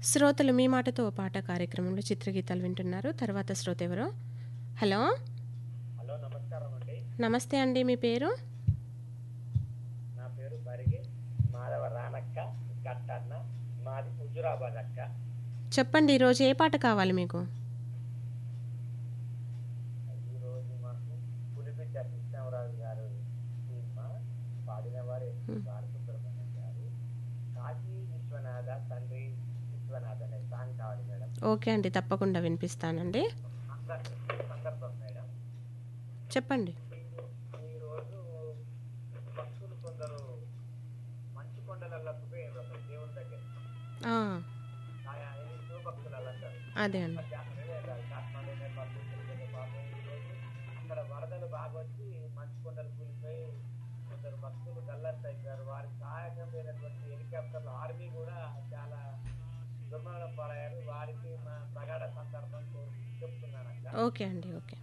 శ్రోతలు మీ మాటతో ఓ పాట కార్యక్రమంలో చిత్రగీతాలు వింటున్నారు తర్వాత శ్రోత ఎవరో హలో హలో నమస్కారం అండి నమస్తే అండి మీ పేరు నా పేరు బరిగి మాధవ రానక్క కట్టన్న మాది హుజురాబాద్ అక్క చెప్పండి ఈరోజు ఏ పాట కావాలి మీకు ఈరోజు మాకు పులిబిడ్డ కృష్ణరాజు గారు సినిమా పాడిన వారు బాలసుబ్రహ్మణ్యం గారు కాశీ విశ్వనాథ తండ్రి విశ్వనాథ్ అనే సాంగ్ కావాలి మేడం ఓకే అండి తప్పకుండా వినిపిస్తానండి సందర్భం సందర్భం మేడం చెప్పండి ఈరోజు భక్తులు కొందరు మంచు కొండలకు పోయారు అసలు దేవుని దగ్గర ఆ, ఆయా శివ భక్తులు అలా అంటారు అదే అండి అక్కడ వరదలు బాగా వచ్చి మంచు కొండలు కూలిపోయి కొందరు భక్తులు గల్లర్స్ అయిపోయారు వారికి సహాయకం లేనటువంటి హెలికాప్టర్లు ఆర్మీ కూడా చాలా దుర్మరణం పాలయ్యారు వారికి మా ప్రగాఢ సందర్భం చెప్తున్నాను అక్కడ ఓకే అండి ఓకే